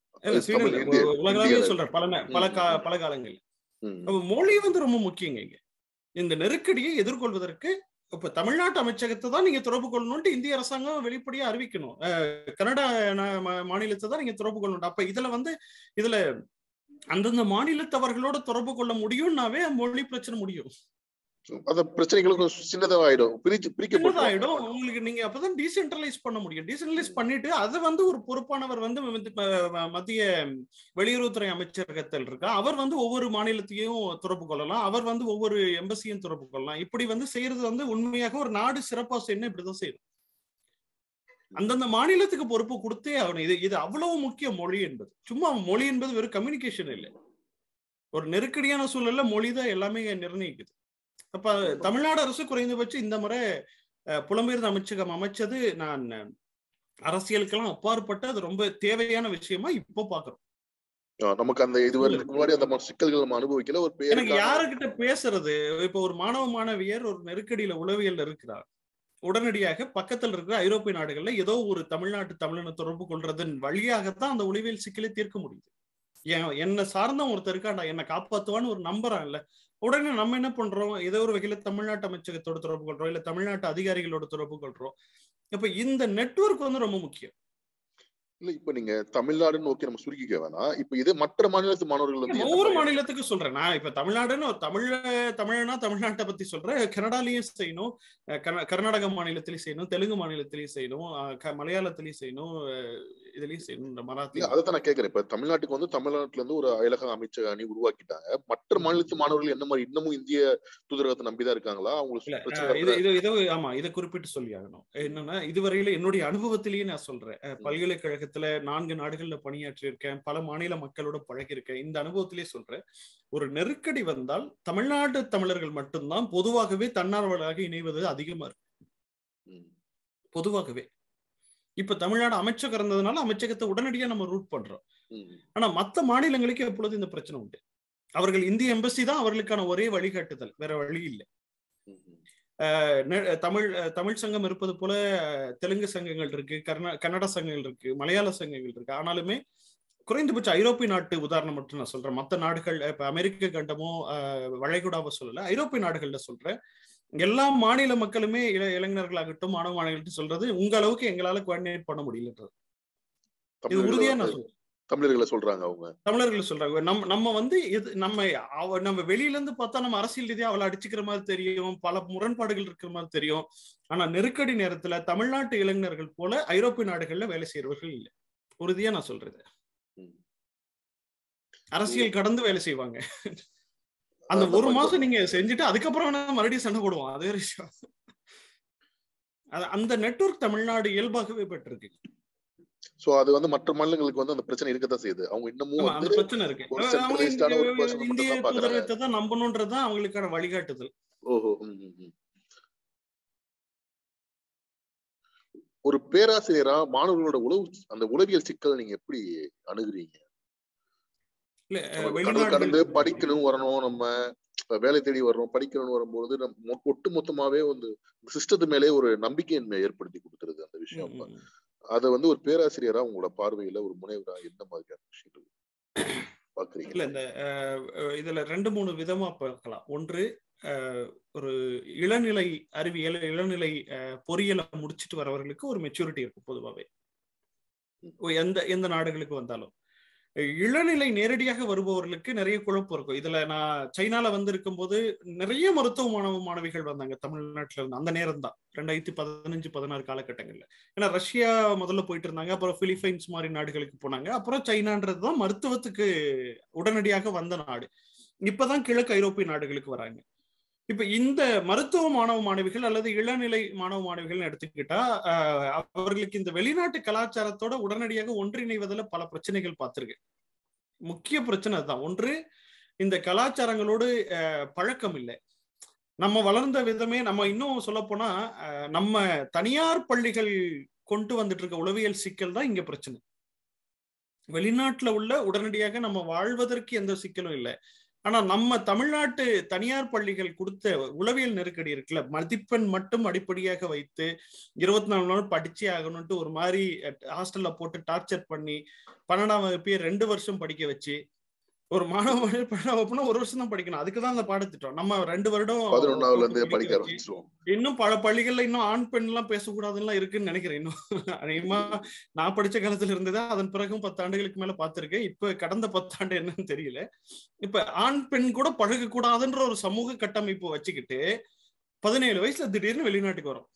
உலகளாவே சொல்றேன் பல பல பல காலங்கள் மொழி வந்து ரொம்ப முக்கியங்க இங்க இந்த நெருக்கடியை எதிர்கொள்வதற்கு இப்ப தமிழ்நாட்டு அமைச்சகத்தை தான் நீங்க தொடர்பு கொள்ளணும்ட்டு இந்திய அரசாங்கம் வெளிப்படையா அறிவிக்கணும் கனடா மாநிலத்தை தான் நீங்க தொடர்பு கொள்ளணும் அப்ப இதுல வந்து இதுல அந்தந்த மாநிலத்தவர்களோட தொடர்பு கொள்ள முடியும்னாவே மொழி பிரச்சனை முடியும் அந்த பிரச்சனைகளுக்கும் சின்னதாயிடும் பிரிச்சு பிரிக்கப்படும் ஆயிடும் உங்களுக்கு நீங்க அப்பதான் டீசென்ட்ரலைஸ் பண்ண முடியும் டீசென்ட்ரலைஸ் பண்ணிட்டு அதை வந்து ஒரு பொறுப்பானவர் வந்து மத்திய வெளியுறவுத்துறை அமைச்சரகத்தில் இருக்கா அவர் வந்து ஒவ்வொரு மாநிலத்தையும் தொடர்பு கொள்ளலாம் அவர் வந்து ஒவ்வொரு எம்பசியும் தொடர்பு கொள்ளலாம் இப்படி வந்து செய்யறது வந்து உண்மையாக ஒரு நாடு சிறப்பா செய்யணும் இப்படிதான் செய்யும் அந்தந்த மாநிலத்துக்கு பொறுப்பு கொடுத்தே ஆகணும் இது இது அவ்வளவு முக்கிய மொழி என்பது சும்மா மொழி என்பது வெறும் கம்யூனிகேஷன் இல்லை ஒரு நெருக்கடியான சூழல்ல மொழி தான் எல்லாமே நிர்ணயிக்குது அப்ப தமிழ்நாடு அரசு குறைந்தபட்சம் இந்த முறை புலம்பெயர்ந்த அமைச்சகம் அமைச்சது நான் அரசியலுக்கெல்லாம் அப்பாற்பட்டு அது ரொம்ப தேவையான விஷயமா இப்போ பாக்குறோம் நமக்கு அந்த இது வரதுக்கு முன்னாடி அந்த சிக்கல்கள் நம்ம அனுபவிக்கல ஒரு பேர் எனக்கு யாருக்கிட்ட பேசுறது இப்ப ஒரு மாணவ மாணவியர் ஒரு நெருக்கடியில உளவியல் இருக்கிறார் உடனடியாக பக்கத்தில் இருக்கிற ஐரோப்பிய நாடுகள்ல ஏதோ ஒரு தமிழ்நாட்டு தமிழனை தொடர்பு கொள்றதன் வழியாகத்தான் அந்த உளவியல் சிக்கலை தீர்க்க முடியுது என்ன சார்ந்த ஒருத்தர் இருக்காண்டா என்ன காப்பாத்துவான்னு ஒரு நம்புறான் இல்ல உடனே நம்ம என்ன பண்றோம் ஏதோ ஒரு வகையில தமிழ்நாட்டு அமைச்சகத்தோட தொடர்பு கொள்றோம் இல்ல தமிழ்நாட்டு அதிகாரிகளோட தொடர்பு கொள்றோம் இப்ப இந்த நெட்ஒர்க் வந்து ரொம்ப முக்கியம் இல்ல இப்ப நீங்க தமிழ்நாடு நோக்கி நம்ம சுருக்கிக்க வேணாம் இப்ப இதே மற்ற மாநிலத்து மாணவர்கள் வந்து ஒவ்வொரு மாநிலத்துக்கு சொல்றேன் நான் இப்ப தமிழ்நாடுன்னு தமிழ தமிழனா தமிழ்நாட்டை பத்தி சொல்றேன் கனடாலையும் செய்யணும் கர்நாடக மாநிலத்திலயும் செய்யணும் தெலுங்கு மாநிலத்திலயும் செய்யணும் மலையாளத்திலயும் செய்யணும் இதுலயும் செய்யணும் மராத்தி அதான் நான் கேக்குறேன் இப்ப தமிழ்நாட்டுக்கு வந்து தமிழ்நாட்டுல இருந்து ஒரு அயலக அமைச்சக அணி உருவாக்கிட்டாங்க மற்ற மாநிலத்து மாணவர்கள் என்ன மாதிரி இன்னமும் இந்திய தூதரகத்தை நம்பிதான் இருக்காங்களா அவங்களுக்கு இது இது ஆமா இதை குறிப்பிட்டு சொல்லி ஆகணும் என்னன்னா இதுவரையில என்னுடைய அனுபவத்திலேயே நான் சொல்றேன் பல்கலைக்கழக உலகத்துல நான்கு நாடுகள்ல பணியாற்றி இருக்கேன் பல மாநில மக்களோட பழகி இருக்கேன் இந்த அனுபவத்திலே சொல்றேன் ஒரு நெருக்கடி வந்தால் தமிழ்நாட்டு தமிழர்கள் மட்டும்தான் பொதுவாகவே தன்னார்வலராக இணைவது அதிகமா இருக்கு பொதுவாகவே இப்ப தமிழ்நாடு அமைச்சகம் இருந்ததுனால அமைச்சகத்தை உடனடியா நம்ம ரூட் பண்றோம் ஆனா மத்த மாநிலங்களுக்கு எப்பொழுது இந்த பிரச்சனை உண்டு அவர்கள் இந்திய எம்பசி தான் அவர்களுக்கான ஒரே வழிகாட்டுதல் வேற வழி இல்லை தமிழ் தமிழ் சங்கம் இருப்பது போல தெலுங்கு சங்கங்கள் இருக்கு கர்நா கன்னட சங்கங்கள் இருக்கு மலையாள சங்கங்கள் இருக்கு ஆனாலுமே குறைந்தபட்ச ஐரோப்பிய நாட்டு உதாரணம் மட்டும் நான் சொல்றேன் மற்ற நாடுகள் இப்ப அமெரிக்க கண்டமோ வளைகுடாவோ சொல்லல ஐரோப்பிய நாடுகள்ல சொல்றேன் எல்லா மாநில மக்களுமே இள இளைஞர்களாகட்டும் மாணவ மாணவர்கள்ட்ட சொல்றது உங்க அளவுக்கு எங்களால கோஆர்டினேட் பண்ண முடியலன்றது இது உறுதியா நான் சொல்றேன் தமிழர்களை சொல்றாங்க அவங்க தமிழர்கள் சொல்றாங்க நம்ம நம்ம வந்து இது நம்ம நம்ம வெளியில இருந்து பார்த்தா நம்ம அரசியல் ரீதியா அவளை அடிச்சுக்கிற மாதிரி தெரியும் பல முரண்பாடுகள் இருக்கிற மாதிரி தெரியும் ஆனா நெருக்கடி நேரத்துல தமிழ்நாட்டு இளைஞர்கள் போல ஐரோப்பிய நாடுகள்ல வேலை செய்யறவர்கள் இல்லை உறுதியா நான் சொல்றது அரசியல் கடந்து வேலை செய்வாங்க அந்த ஒரு மாசம் நீங்க செஞ்சுட்டு அதுக்கப்புறம் வேணா மறுபடியும் சண்டை போடுவோம் அதே விஷயம் அந்த நெட்ஒர்க் தமிழ்நாடு இயல்பாகவே பெற்றிருக்கு சோ அது வந்து மற்ற மாநிலங்களுக்கு வந்து அந்த பிரச்சனை இருக்கத்தான் செய்யுது அவங்க இன்னமும் அந்த பிரச்சனை இருக்கு இந்திய தூதரகத்தை தான் நம்பணும்ன்றதுதான் அவங்களுக்கான வழிகாட்டுதல் ஓஹோ ஒரு பேராசிரியரா மாணவர்களோட உளவு அந்த உளவியல் சிக்கல் நீங்க எப்படி அணுகுறீங்க கடந்து படிக்கணும் வரணும் நம்ம வேலை தேடி வரணும் படிக்கணும்னு வரும்போது நம்ம ஒட்டு மொத்தமாவே வந்து சிஸ்டத்து மேலே ஒரு நம்பிக்கையின்மை ஏற்படுத்தி கொடுத்துருது அந்த விஷயம் அத வந்து ஒரு பேராசிரியரா உங்களோட பார்வையில ஒரு முனைவரா என்ன மாதிரியான விஷயங்கள் பாக்குறீங்க இல்ல இந்த இதுல ரெண்டு மூணு விதமா பார்க்கலாம் ஒன்று ஒரு இளநிலை அறிவியல் இளநிலை பொறியியலை முடிச்சுட்டு வரவர்களுக்கு ஒரு மெச்சூரிட்டி இருக்கும் பொதுவாகவே எந்த எந்த நாடுகளுக்கு வந்தாலும் இளநிலை நேரடியாக வருபவர்களுக்கு நிறைய குழப்பம் இருக்கும் இதுல நான் சைனால வந்து இருக்கும்போது நிறைய மருத்துவ மாணவ மாணவிகள் வந்தாங்க தமிழ்நாட்டுல இருந்து அந்த நேரம் தான் ரெண்டாயிரத்தி பதினஞ்சு பதினாறு காலகட்டங்கள்ல ஏன்னா ரஷ்யா முதல்ல போயிட்டு இருந்தாங்க அப்புறம் பிலிப்பைன்ஸ் மாதிரி நாடுகளுக்கு போனாங்க அப்புறம் சைனான்றதுதான் மருத்துவத்துக்கு உடனடியாக வந்த நாடு இப்பதான் கிழக்கு ஐரோப்பிய நாடுகளுக்கு வராங்க இப்ப இந்த மருத்துவ மாணவ மாணவிகள் அல்லது இளநிலை மாணவ மாணவிகள் எடுத்துக்கிட்டா அவர்களுக்கு இந்த வெளிநாட்டு கலாச்சாரத்தோட உடனடியாக ஒன்றிணைவதில் பல பிரச்சனைகள் பார்த்திருக்கு முக்கிய பிரச்சனை அதுதான் ஒன்று இந்த கலாச்சாரங்களோடு பழக்கம் இல்லை நம்ம வளர்ந்த விதமே நம்ம இன்னும் சொல்ல போனா நம்ம தனியார் பள்ளிகள் கொண்டு வந்துட்டு இருக்க உளவியல் சிக்கல் தான் இங்க பிரச்சனை வெளிநாட்டுல உள்ள உடனடியாக நம்ம வாழ்வதற்கு எந்த சிக்கலும் இல்லை ஆனா நம்ம தமிழ்நாட்டு தனியார் பள்ளிகள் கொடுத்த உளவியல் நெருக்கடி இருக்குல்ல மதிப்பெண் மட்டும் அடிப்படையாக வைத்து இருபத்தி நாலு நாள் படிச்சே ஆகணும்ட்டு ஒரு மாதிரி ஹாஸ்டல்ல போட்டு டார்ச்சர் பண்ணி பன்னெண்டாம் வகுப்பே ரெண்டு வருஷம் படிக்க வச்சு ஒரு மாணவ மாணவி பன்னெண்டாம் வகுப்புனா ஒரு வருஷம் தான் படிக்கணும் அதுக்கு தான் அந்த பாடத்திட்டம் நம்ம ரெண்டு வருடம் பதினொன்னாவதுல இருந்தே போட்டு படிக்க வச்சு, ஆரம்பிச்சிருவோம் இன்னும் பல பள்ளிகள்ல இன்னும் ஆண் பெண் எல்லாம் பேசக்கூடாதுன்னு இருக்குன்னு நினைக்கிறேன் இன்னும் அதிகமா நான் படிச்ச காலத்துல இருந்தது அதன் பிறகும் பத்து ஆண்டுகளுக்கு மேல பார்த்திருக்கேன் இப்ப கடந்த பத்தாண்டு என்னன்னு தெரியல இப்ப ஆண் பெண் கூட பழக கூடாதுன்ற ஒரு சமூக கட்டமைப்பு வச்சுக்கிட்டு பதினேழு வயசுல திடீர்னு வெளிநாட்டுக்கு வரும்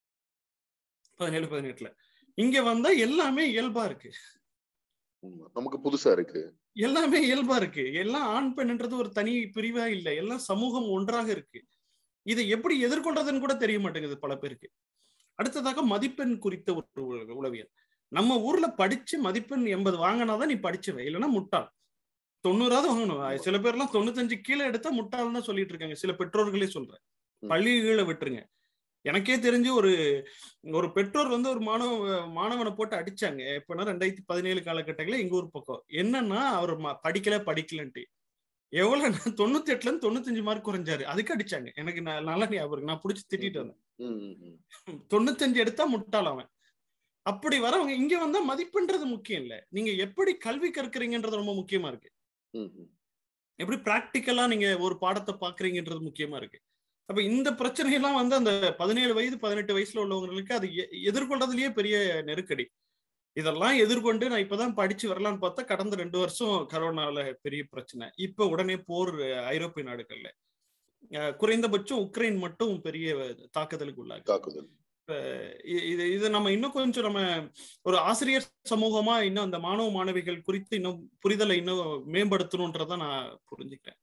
பதினேழு பதினெட்டுல இங்க வந்தா எல்லாமே இயல்பா இருக்கு உண்மை. நமக்கு புதுசா இருக்கு எல்லாமே இயல்பா இருக்கு எல்லாம் ஆண் பெண்ன்றது ஒரு தனி பிரிவா இல்ல எல்லாம் சமூகம் ஒன்றாக இருக்கு இதை எப்படி எதிர்கொள்றதுன்னு கூட தெரிய மாட்டேங்குது பல பேருக்கு அடுத்ததாக மதிப்பெண் குறித்த ஒரு உள- உளவியல் நம்ம ஊர்ல படிச்சு மதிப்பெண் எண்பது வாங்கினாதான் நீ படிச்சுவ இல்லைன்னா முட்டாள் தொண்ணூறாவது வாங்கணும் சில பேர்லாம் தொண்ணூத்தஞ்சு கீழே எடுத்தா முட்டாள்னு தான் சொல்லிட்டு இருக்காங்க சில பெற்றோர்களே சொல்றேன் ம். பள்ளிகளை விட்டுருங்க எனக்கே தெரிஞ்சு ஒரு ஒரு பெற்றோர் வந்து ஒரு மாணவ மாணவனை போட்டு அடிச்சாங்க எப்பன்னா ரெண்டாயிரத்தி பதினேழு காலகட்டங்கள எங்க ஊர் பக்கம் என்னன்னா அவர் ம- படிக்கல படிக்கலன்ட்டு எவ்வளவு தொண்ணூத்தி எட்டுல இருந்து தொண்ணூத்தஞ்சு மார்க் குறைஞ்சாரு அதுக்கு அடிச்சாங்க எனக்கு ந- நல்லா ஞாபகம் இருக்கு. நான் புடிச்சு திட்டிட்டு வந்தேன் ம், ம், ம். தொண்ணூத்தஞ்சு எடுத்தா முட்டாள் அவன் அப்படி வரவங்க இங்க வந்தா மதிப்புன்றது முக்கியம் இல்ல நீங்க எப்படி கல்வி கற்கறீங்கன்றது ரொம்ப முக்கியமா இருக்கு ம், ம். எப்படி பிராக்டிக்கலா நீங்க ஒரு பாடத்தை பாக்குறீங்கன்றது முக்கியமா இருக்கு அப்ப இந்த பிரச்சனையெல்லாம் வந்து அந்த பதினேழு வயது பதினெட்டு வயசுல உள்ளவங்களுக்கு அது எ- எதிர்கொள்றதுலயே பெரிய நெருக்கடி இதெல்லாம் எதிர்கொண்டு நான் இப்பதான் படிச்சு வரலான்னு பார்த்தா கடந்த ரெண்டு வருஷம் கரோனால பெரிய பிரச்சனை இப்ப உடனே போர் ஐரோப்பிய நாடுகள்ல அஹ் குறைந்தபட்சம் உக்ரைன் மட்டும் பெரிய தாக்குதலுக்கு உள்ளாங்க தாக்குதல் இ- இது இது நம்ம இன்னும் கொஞ்சம் நம்ம ஒரு ஆசிரியர் சமூகமா இன்னும் அந்த மாணவ மாணவிகள் குறித்து இன்னும் புரிதலை இன்னும் மேம்படுத்தணும்ன்றத நான் புரிஞ்சுக்கிறேன்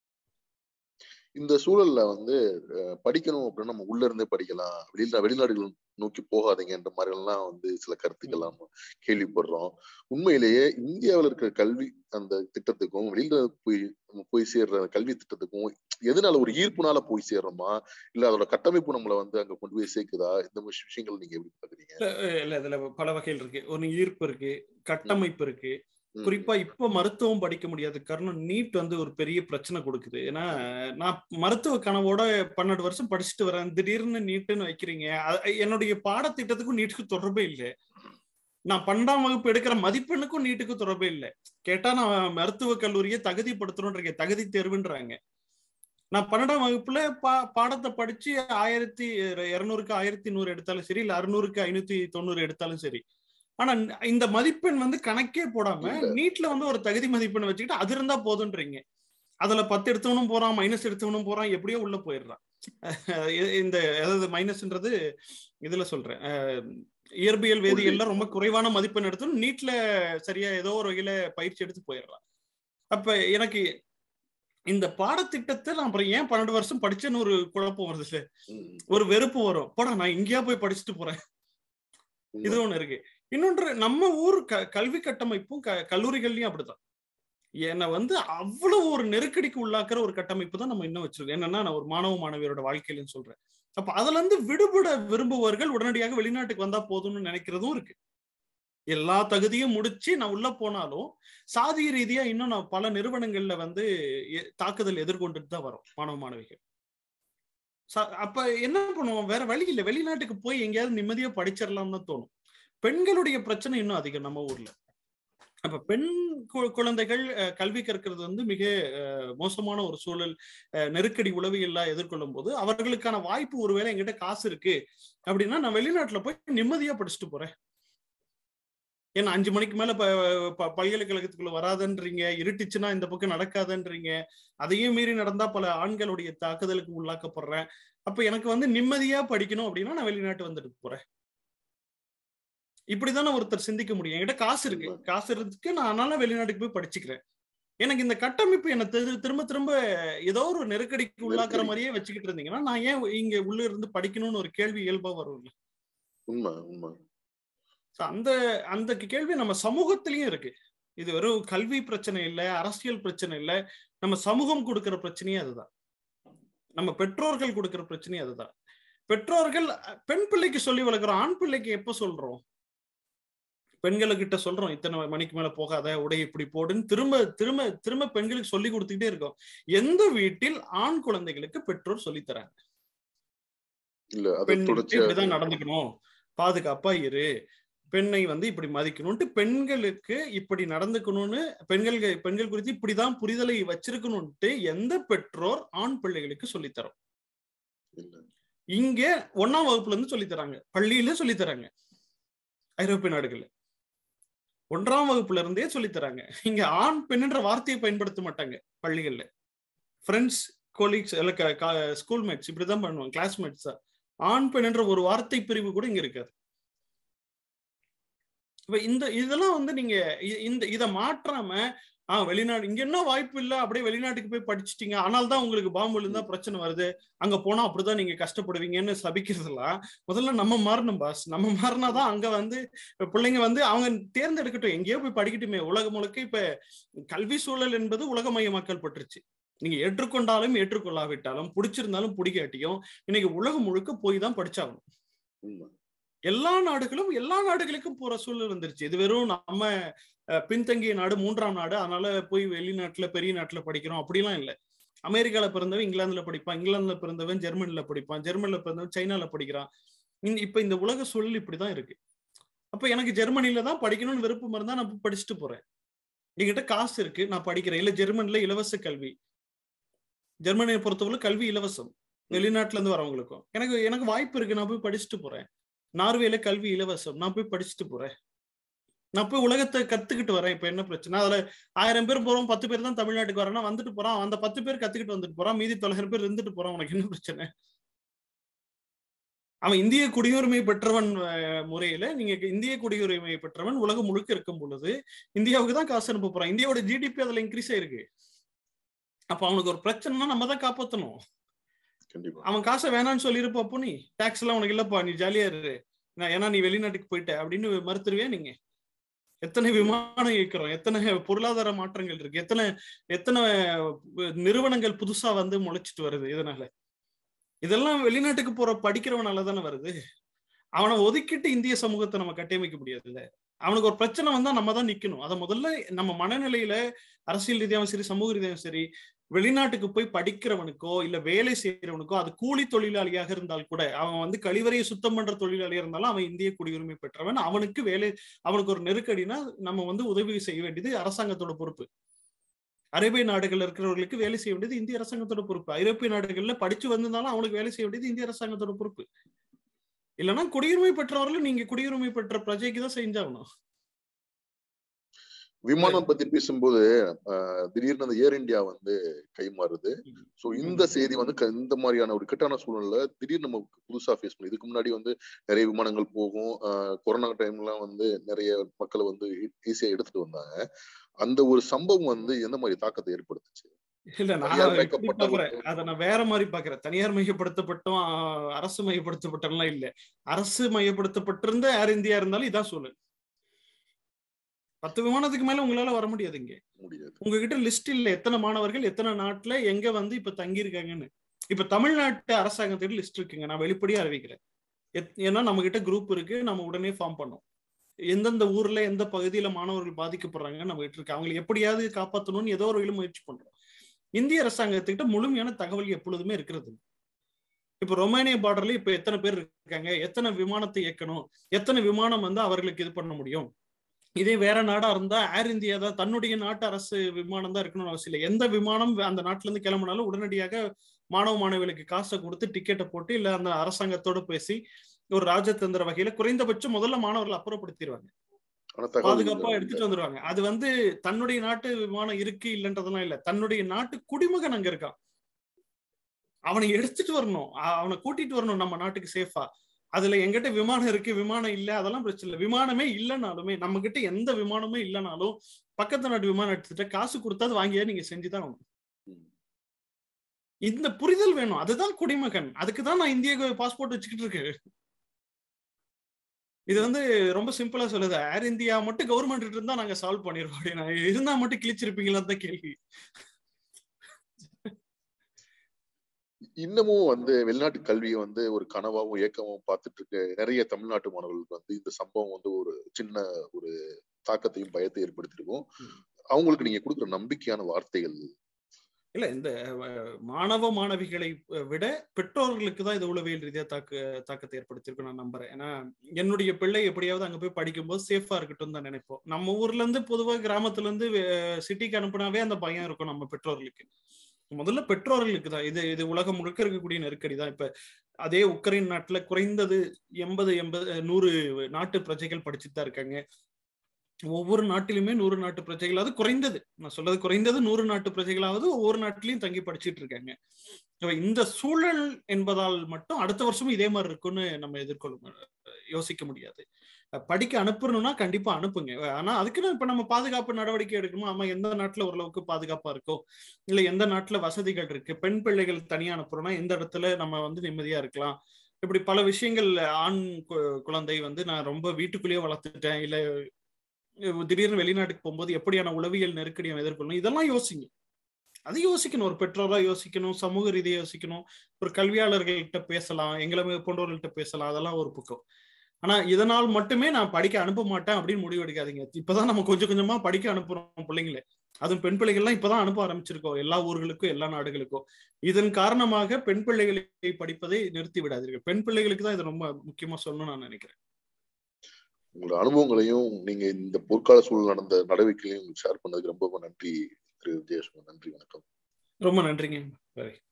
இந்த சூழல்ல வந்து அஹ், படிக்கணும் அப்படின்னா நம்ம உள்ள இருந்தே படிக்கலாம் வெளியில வெளிநாடுகள் நோக்கி போகாதீங்கன்ற மாதிரி எல்லாம் வந்து சில கருத்துக்கள் நம்ம கேள்விப்படுறோம் உண்மையிலேயே இந்தியாவில் இருக்கிற கல்வி அந்த திட்டத்துக்கும் வெளியில போய் நம்ம போய் சேர்ற கல்வி திட்டத்துக்கும் எதனால ஒரு ஈர்ப்புனால போய் சேர்றோமா இல்ல அதோட கட்டமைப்பு நம்மள வந்து அங்க கொண்டு போய் சேர்க்குதா இந்த மாதிரி விஷயங்கள் நீங்க எப்படி பாக்குறீங்க இல்ல, இல்ல இதுல பல வகைகள் இருக்கு ஒன்னு ஈர்ப்பு இருக்கு கட்டமைப்பு இருக்கு ம், குறிப்பா இப்ப மருத்துவம் படிக்க முடியாது காரணம் நீட் வந்து ஒரு பெரிய பிரச்சனை கொடுக்குது ஏன்னா நான் மருத்துவ கனவோட பன்னெண்டு வருஷம் படிச்சுட்டு வரேன் திடீர்னு நீட்டுன்னு வைக்கிறீங்க அ- என்னுடைய பாடத்திட்டத்துக்கும் நீட்டுக்கு தொடர்பே இல்லை நான் பன்னெண்டாம் வகுப்பு எடுக்கிற மதிப்பெண்ணுக்கும் நீட்டுக்கு தொடர்பே இல்லை கேட்டா நான் மருத்துவ கல்லூரியை தகுதிப்படுத்தணும்ன்ற தகுதி தேர்வுன்றாங்க நான் பன்னெண்டாம் வகுப்புல பா பாடத்தை படிச்சு ஆயிரத்தி இருநூறுக்கு ஆயிரத்தி நூறு எடுத்தாலும் சரி இல்ல அறுநூறுக்கு ஐநூத்தி தொண்ணூறு எடுத்தாலும் சரி ஆனா இந்த மதிப்பெண் வந்து கணக்கே போடாம இல்ல. நீட்ல வந்து ஒரு தகுதி மதிப்பெண் வச்சுக்கிட்டு அது இருந்தா போதுன்றீங்க அதுல பத்து எடுத்தவனும் போறான் மைனஸ் எடுத்தவனும் போறான் எப்படியோ உள்ள போயிடுறான் இ- இந்த அதாவது மைனஸ்ன்றது இதுல சொல்றேன் அஹ், இயற்பியல் வேதியியல்ல ரொம்ப குறைவான மதிப்பெண் எடுத்தும் நீட்ல சரியா ஏதோ ஒரு வகையில பயிற்சி எடுத்து போயிடுறான் அப்ப எனக்கு இந்த பாடத்திட்டத்தை நான் அப்புறம் ஏன் பன்னெண்டு வருஷம் படிச்சேன்னு ஒரு குழப்பம் வருது இல்ல ம், ம். ஒரு வெறுப்பு வரும் போடா நான் இங்கேயா போய் படிச்சுட்டு போறேன் இது உண்மை. ஒண்ணு இருக்கு இன்னொன்று நம்ம ஊர் க கல்வி கட்டமைப்பும் க கல்லூரிகள்லயும் அப்படிதான் என்னை வந்து அவ்வளவு ஒரு நெருக்கடிக்கு உள்ளாக்குற ஒரு கட்டமைப்பு தான் நம்ம இன்னும் வச்சிருக்கோம் என்னன்னா நான் ஒரு மாணவ மாணவியரோட வாழ்க்கையிலும் சொல்றேன் அப்ப அதுல இருந்து விடுபட விரும்புவர்கள் உடனடியாக வெளிநாட்டுக்கு வந்தா போதும்னு நினைக்கிறதும் இருக்கு எல்லா தகுதியும் முடிச்சு நான் உள்ள போனாலும் சாதிய ரீதியா இன்னும் நான் பல நிறுவனங்கள்ல வந்து எ- தாக்குதல் எதிர்கொண்டுட்டு தான் வரும் மாணவ மாணவிகள் ச- அப்ப என்ன பண்ணுவோம் வேற வழி இல்லை வெளிநாட்டுக்கு போய் எங்கேயாவது நிம்மதியா படிச்சிடலாம்னு தான் தோணும் பெண்களுடைய பிரச்சனை இன்னும் அதிகம் நம்ம ஊர்ல அப்ப பெண் கு- குழந்தைகள் அஹ், கல்வி கற்கிறது வந்து மிக அஹ், மோசமான ஒரு சூழல் அஹ், நெருக்கடி உளவியல்லாம் எதிர்கொள்ளும் போது அவர்களுக்கான வாய்ப்பு ஒருவேளை என்கிட்ட காசு இருக்கு அப்படின்னா நான் வெளிநாட்டுல போய் நிம்மதியா படிச்சுட்டு போறேன் ஏன்னா அஞ்சு மணிக்கு மேல ப- ப- பல்கலைக்கழகத்துக்குள்ள வராதன்றீங்க இருட்டுச்சுன்னா இந்த பக்கம் நடக்காதன்றீங்க அதையும் மீறி நடந்தா பல ஆண்களுடைய தாக்குதலுக்கு உள்ளாக்கப்படுறேன் அப்ப எனக்கு வந்து நிம்மதியா படிக்கணும் அப்படின்னா நான் வெளிநாட்டு வந்துட்டு போறேன் இப்படிதானே ஒருத்தர் சிந்திக்க முடியும் என்கிட்ட காசு இருக்கு உண்மை. காசு இருக்கு நான் அதனால வெளிநாட்டுக்கு போய் படிச்சுக்கிறேன் எனக்கு இந்த கட்டமைப்பு என்ன திரு- திரும்ப திரும்ப ஏதோ ஒரு நெருக்கடிக்கு உள்ளாக்குற நெருக்கடி. மாதிரியே வச்சுக்கிட்டு இருந்தீங்கன்னா நான் ஏன் இங்க உள்ள இருந்து படிக்கணும்னு ஒரு கேள்வி இயல்பா வரும் உண்மை உண்மை So, அந்த அந்த கேள்வி நம்ம சமூகத்திலயும் இருக்கு இது வெறும் கல்வி பிரச்சனை இல்ல அரசியல் பிரச்சனை இல்ல நம்ம சமூகம் கொடுக்கிற பிரச்சனையே அதுதான் நம்ம பெற்றோர்கள் கொடுக்கிற பிரச்சனையே அதுதான் பெற்றோர்கள் அஹ், பெண் பிள்ளைக்கு சொல்லி வளர்க்குறோம் ஆண் பிள்ளைக்கு எப்ப சொல்றோம் பெண்களுக்கிட்ட சொல்றோம் இத்தனை மணிக்கு மேல போகாத உடை இப்படி போடுன்னு திரும்ப திரும்ப திரும்ப பெண்களுக்கு சொல்லி கொடுத்துக்கிட்டே இருக்கோம் எந்த வீட்டில் ஆண் குழந்தைகளுக்கு பெற்றோர் சொல்லித் தராங்க இல்ல அது பெண் தொடர்ச்சியா இப்படிதான் நடந்துக்கணும் பாதுகாப்பா இரு பெண்ணை வந்து இப்படி மதிக்கணும்ட்டு பெண்களுக்கு இப்படி நடந்துக்கணும்னு பெண்கள் பெண்கள் குறித்து இப்படிதான் புரிதலை வச்சிருக்கணும்ட்டு எந்த பெற்றோர் ஆண் பிள்ளைகளுக்கு சொல்லித்தரோம் இல்ல இங்க ஒன்னாம் வகுப்புல இருந்து சொல்லித் தராங்க பள்ளியில சொல்லித் தராங்க ஐரோப்பிய நாடுகள்ல ஒன்றாம் வகுப்புல இருந்தே சொல்லித் தராங்க இங்க ஆண் பெண்ணுன்ற வார்த்தையை பயன்படுத்த மாட்டாங்க பள்ளிகள்ல ஃப்ரெண்ட்ஸ் கோலீக்ஸ் இல்ல ஸ்கூல் மேட்ஸ் இப்படிதான் பண்ணுவாங்க கிளாஸ்மேட்ஸ் தான் ஆண் பெண்ணுன்ற ஒரு வார்த்தை பிரிவு கூட இங்க இருக்காது இப்ப இந்த இதெல்லாம் வந்து நீங்க இ- இந்த இத மாற்றாம ஆஹ் வெளிநாடு இங்க என்ன வாய்ப்பு இல்ல அப்படியே வெளிநாட்டுக்கு போய் படிச்சிட்டீங்க ஆனால் தான் உங்களுக்கு பாம்பு விழுந்தா பிரச்சனை வருது அங்க போனா அப்படிதான் நீங்க கஷ்டப்படுவீங்கன்னு சபிக்கிறதெல்லாம் முதல்ல நம்ம மாறணும் பாஸ் நம்ம மாறினாதான் அங்க வந்து பிள்ளைங்க வந்து அவங்க தேர்ந்தெடுக்கட்டும் எங்கேயோ போய் படிக்கட்டுமே உலகம் முழுக்க இப்ப கல்வி சூழல் என்பது உலகமயமாக்கல் பட்டுருச்சு நீங்க ஏற்றுக்கொண்டாலும் ஏற்றுக்கொள்ளாவிட்டாலும் பிடிச்சிருந்தாலும் பிடிக்காட்டியும் இன்னைக்கு உலகம் முழுக்க போய் தான் படிச்சாகணும் உண்மை எல்லா நாடுகளும் எல்லா நாடுகளுக்கும் போற சூழல் வந்துருச்சு இது வெறும் நம்ம அஹ், பின்தங்கிய நாடு மூன்றாம் நாடு அதனால போய் வெளிநாட்டுல பெரிய நாட்டுல படிக்கிறோம் அப்படிலாம் இல்ல அமெரிக்கால பிறந்தவன் இங்கிலாந்துல படிப்பான் இங்கிலாந்துல பிறந்தவன் ஜெர்மனில படிப்பான் ஜெர்மனில பிறந்தவன் சைனால படிக்கிறான் இந்த- இப்ப இந்த உலக சூழல் இப்படிதான் இருக்கு அப்ப எனக்கு ஜெர்மனில தான் படிக்கணும்னு விருப்பம் இருந்தா நான் போய் படிச்சுட்டு போறேன் என்கிட்ட காசு இருக்கு நான் படிக்கிறேன் இல்ல ஜெர்மன்ல இலவச கல்வி ஜெர்மனியை பொறுத்தவரை கல்வி இலவசம் வெளிநாட்டுல இருந்து வரவங்களுக்கும் எனக்கு எனக்கு வாய்ப்பு இருக்கு நான் போய் படிச்சுட்டு போறேன் நார்வேல கல்வி இலவசம் நான் போய் படிச்சுட்டு போறேன் நான் போய் உலகத்தை கத்துக்கிட்டு வரேன் இப்ப என்ன பிரச்சனை அதுல ஆயிரம் பேர் போறோம் பத்து பேர் தான் தமிழ்நாட்டுக்கு வரேன்னா வந்துட்டு போறான் அந்த பத்து பேர் கத்துக்கிட்டு வந்துட்டு போறான் மீதி தொள்ளாயிரம் பேர் இருந்துட்டு போறான் உனக்கு என்ன பிரச்சனை அவன் இந்திய குடியுரிமை பெற்றவன் அஹ், முறையில நீங்க இந்திய குடியுரிமை பெற்றவன் உலகம் முழுக்க இருக்கும் பொழுது இந்தியாவுக்கு தான் காசு அனுப்ப போறான் இந்தியாவோட ஜிடிபி அதுல இன்க்ரீஸ் ஆயிருக்கு அப்ப அவனுக்கு ஒரு பிரச்சனைனா நம்ம தான் காப்பாத்தணும் கண்டிப்பா அவன் காசை வேணாம்னு சொல்லியிருப்பா அப்போ நீ டாக்ஸ் எல்லாம் உனக்கு இல்லப்பா நீ ஜாலியா இரு நான் ஏன்னா நீ வெளிநாட்டுக்கு போயிட்ட அப்படின்னு மறுத்துருவியா நீங்க எத்தனை விமானம் இயக்கிறோம் எத்தனை பொருளாதார மாற்றங்கள் இருக்கு எத்தனை எத்தனை நிறுவனங்கள் புதுசா வந்து முளைச்சிட்டு வருது இதனால இதெல்லாம் வெளிநாட்டுக்கு போற படிக்கிறவனால தானே வருது அவனை ஒதுக்கிட்டு இந்திய சமூகத்தை நம்ம கட்டமைக்க முடியாதுல்ல அவனுக்கு ஒரு பிரச்சனை வந்தா நம்ம தான் நிக்கணும் அதை முதல்ல நம்ம மனநிலையில அரசியல் ரீதியாகவும் சரி சமூக ரீதியாகவும் சரி வெளிநாட்டுக்கு போய் படிக்கிறவனுக்கோ இல்ல வேலை செய்யறவனுக்கோ அது கூலி தொழிலாளியாக இருந்தால் கூட அவன் வந்து கழிவறையை சுத்தம் பண்ற தொழிலாளியா இருந்தாலும் அவன் இந்திய குடியுரிமை பெற்றவன் அவனுக்கு வேலை அவனுக்கு ஒரு நெருக்கடினா நம்ம வந்து உதவி செய்ய வேண்டியது அரசாங்கத்தோட பொறுப்பு அரேபிய நாடுகள்ல இருக்கிறவர்களுக்கு வேலை செய்ய வேண்டியது இந்திய அரசாங்கத்தோட பொறுப்பு ஐரோப்பிய நாடுகள்ல படிச்சு வந்திருந்தாலும் அவனுக்கு வேலை செய்ய வேண்டியது இந்திய அரசாங்கத்தோட பொறுப்பு இல்லைன்னா குடியுரிமை பெற்றவர்களும் நீங்க குடியுரிமை பெற்ற பிரஜைக்கு தான் செஞ்சாகணும் விமானம் பத்தி பேசும்போது அஹ், திடீர்னு அந்த ஏர் இந்தியா வந்து கைமாறுது சோ இந்த செய்தி வந்து க- இந்த மாதிரியான ஒரு இக்கட்டான சூழ்நிலை திடீர்னு நம்ம புதுசா ஃபேஸ் பண்ணி இதுக்கு முன்னாடி வந்து நிறைய விமானங்கள் போகும் அஹ், கொரோனா டைம்லாம் வந்து நிறைய மக்களை வந்து ஈஸியா எடுத்துட்டு வந்தாங்க அந்த ஒரு சம்பவம் வந்து எந்த மாதிரி தாக்கத்தை ஏற்படுத்துச்சு இல்ல நான் தனியார் அதை எப்படி மயக்கப்பட்ட பாக்குறேன் ஒரு- அதை நான் வேற மாதிரி பாக்குறேன் தனியார் மையப்படுத்தப்பட்டும் ஆ, அரசு மையப்படுத்தப்பட்டோம்லாம் இல்ல அரசு மையப்படுத்தப்பட்டிருந்த ஏர் இந்தியா இருந்தாலும் இதான் சூழல் பத்து விமானத்துக்கு மேல உங்களால வர முடியாது இங்க முடியாது உங்ககிட்ட லிஸ்ட் இல்ல எத்தனை மாணவர்கள் எத்தனை நாட்டுல எங்க வந்து இப்ப தங்கி இருக்காங்கன்னு இப்ப தமிழ்நாட்டு அரசாங்கத்திட்ட லிஸ்ட் இருக்குங்க நான் வெளிப்படையா அறிவிக்கிறேன் எத்- ஏன்னா நம்ம கிட்ட குரூப் இருக்கு நம்ம உடனே ஃபார்ம் பண்ணோம் எந்தெந்த ஊர்ல எந்த பகுதியில மாணவர்கள் பாதிக்கப்படுறாங்க நம்ம கிட்ட இருக்கு அவங்களை எப்படியாவது காப்பாற்றணும்னு ஏதோ ஒரு வகையில முயற்சி பண்றோம் இந்திய அரசாங்கத்துக்கிட்ட முழுமையான தகவல் எப்பொழுதுமே இருக்கிறது இப்ப ரொமானிய பார்டர்ல இப்ப எத்தனை பேர் இருக்காங்க எத்தனை விமானத்தை இயக்கணும் எத்தனை விமானம் வந்து அவர்களுக்கு இது பண்ண முடியும் இதே வேற நாடா இருந்தா ஏர் இந்தியா தான் தன்னுடைய நாட்டு அரசு விமானம் தான் இருக்கணும்னு அவசியம் இல்லை எந்த விமானம் அந்த நாட்டுல இருந்து கிளம்பினாலும் உடனடியாக மாணவ மாணவிகளுக்கு காசை கொடுத்து டிக்கெட்டை போட்டு இல்ல அந்த அரசாங்கத்தோட பேசி ஒரு ராஜதந்திர வகையில குறைந்தபட்சம் முதல்ல மாணவர்கள் அப்புறப்படுத்திடுவாங்க ஆனா தகவல் பாதுகாப்பா இல்ல. எடுத்துட்டு வந்துருவாங்க அது வந்து தன்னுடைய நாட்டு விமானம் இருக்கு இல்லன்றதெல்லாம் இல்ல தன்னுடைய நாட்டு குடிமகன் அங்க இருக்கான் அவனை எடுத்துட்டு வரணும் அ- அவனை கூட்டிட்டு வரணும் நம்ம நாட்டுக்கு சேஃபா அதுல எங்கிட்ட விமானம் இருக்கு விமானம் இல்ல அதெல்லாம் பிரச்சனை இல்லை விமானமே இல்லைனாலுமே நம்ம கிட்ட எந்த விமானமே இல்லைனாலும் பக்கத்து நாட்டு விமானம் எடுத்துட்டு காசு கொடுத்தாது வாங்கியா நீங்க செஞ்சுதான் ஆகணும் ம். இந்த புரிதல் வேணும் அதுதான் குடிமகன் அதுக்கு தான் நான் இந்திய பாஸ்போர்ட் வச்சுக்கிட்டு இருக்கேன் இது வந்து ரொம்ப சிம்பிளா சொல்லுது ஏர் இந்தியா மட்டும் கவர்மெண்ட் இருந்தா நாங்க சால்வ் பண்ணிருவோம் அப்படின்னா இருந்தா மட்டும் கிழிச்சிருப்பீங்களான்னு தான் கேள்வி இன்னமும் வந்து வெளிநாட்டு கல்வியை வந்து ஒரு கனவாவும் ஏக்கமாவும் பார்த்துட்டு இருக்க நிறைய தமிழ்நாட்டு மாணவர்களுக்கு வந்து இந்த சம்பவம் வந்து ஒரு சின்ன ஒரு தாக்கத்தையும் பயத்தை ஏற்படுத்தியிருக்கும் ம். அவங்களுக்கு நீங்க கொடுக்குற நம்பிக்கையான வார்த்தைகள் இல்ல இந்த மாணவ மாணவிகளை விட பெற்றோர்களுக்கு தான் இது உளவியல் ரீதியா தாக்க தாக்கத்தை ஏற்படுத்தியிருக்கும் நான் நம்புறேன் ஏன்னா என்னுடைய பிள்ளை எப்படியாவது அங்க போய் படிக்கும்போது சேஃபா இருக்கட்டும் தான் நினைப்போம் நம்ம ஊர்ல இருந்து பொதுவா கிராமத்துல இருந்து சிட்டிக்கு அனுப்புனாவே அந்த பயம் இருக்கும் நம்ம பெற்றோர்களுக்கு முதல்ல பெற்றோர்களுக்கு தான் இது இது உலகம் முழுக்க இருக்கக்கூடிய நெருக்கடி தான் இப்ப அதே உக்ரைன் நாட்டுல குறைந்தது எண்பது எண்பது நூறு நாட்டு பிரஜைகள் படிச்சுட்டு தான் இருக்காங்க ஒவ்வொரு நாட்டிலுமே நூறு நாட்டு பிரஜைகளாவது குறைந்தது நான் சொல்றது குறைந்தது நூறு நாட்டு பிரஜைகளாவது ஒவ்வொரு நாட்டிலையும் தங்கி படிச்சுட்டு இருக்காங்க இந்த சூழல் என்பதால் மட்டும் அடுத்த வருஷமும் இதே மாதிரி இருக்கும்னு நம்ம எதிர்கொள்ள யோசிக்க முடியாது படிக்க அனுப்பணும்னா கண்டிப்பா அனுப்புங்க ஆனா அதுக்குன்னு இப்ப நம்ம பாதுகாப்பு நடவடிக்கை எடுக்கணும் ஆமா எந்த நாட்டுல ஓரளவுக்கு பாதுகாப்பா இருக்கோ இல்ல எந்த நாட்டுல வசதிகள் இருக்கு பெண் பிள்ளைகள் தனியா அனுப்புறோம்னா எந்த இடத்துல நம்ம வந்து நிம்மதியா இருக்கலாம் இப்படி பல விஷயங்கள் ஆண் குழந்தை வந்து நான் ரொம்ப வீட்டுக்குள்ளேயே வளர்த்துட்டேன் இல்ல திடீர்னு வெளிநாட்டுக்கு போகும்போது எப்படியான உளவியல் நெருக்கடியை எதிர்கொள்ளணும் இதெல்லாம் யோசிங்க அது யோசிக்கணும் ஒரு பெற்றோரா யோசிக்கணும் சமூக ரீதியை யோசிக்கணும் ஒரு கல்வியாளர்கள்ட்ட பேசலாம் எங்களை போன்றவர்கள்ட்ட பேசலாம் அதெல்லாம் ஒரு பக்கம் ஆனா இதனால் மட்டுமே நான் படிக்க அனுப்ப மாட்டேன் அப்படின்னு முடிவு எடுக்காதீங்க இப்பதான் நம்ம கொஞ்சம் கொஞ்சமா படிக்க அனுப்புறோம் பிள்ளைங்களே அதுவும் பெண் பிள்ளைகள்லாம் இப்பதான் அனுப்ப ஆரம்பிச்சிருக்கோம் எல்லா ஊர்களுக்கும் எல்லா நாடுகளுக்கும் இதன் காரணமாக பெண் பிள்ளைகளை படிப்பதை நிறுத்தி விடாதீர்கள் பெண் பிள்ளைகளுக்கு தான் இது ரொம்ப முக்கியமா சொல்லணும்னு நான் நினைக்கிறேன் உங்களோட அனுபவங்களையும் நீங்க இந்த பொற்கால சூழல் நடந்த நடவடிக்கைகளையும் ஷேர் பண்ணதுக்கு ரொம்ப நன்றி திரு விஜயசுமன் நன்றி வணக்கம் ரொம்ப நன்றிங்க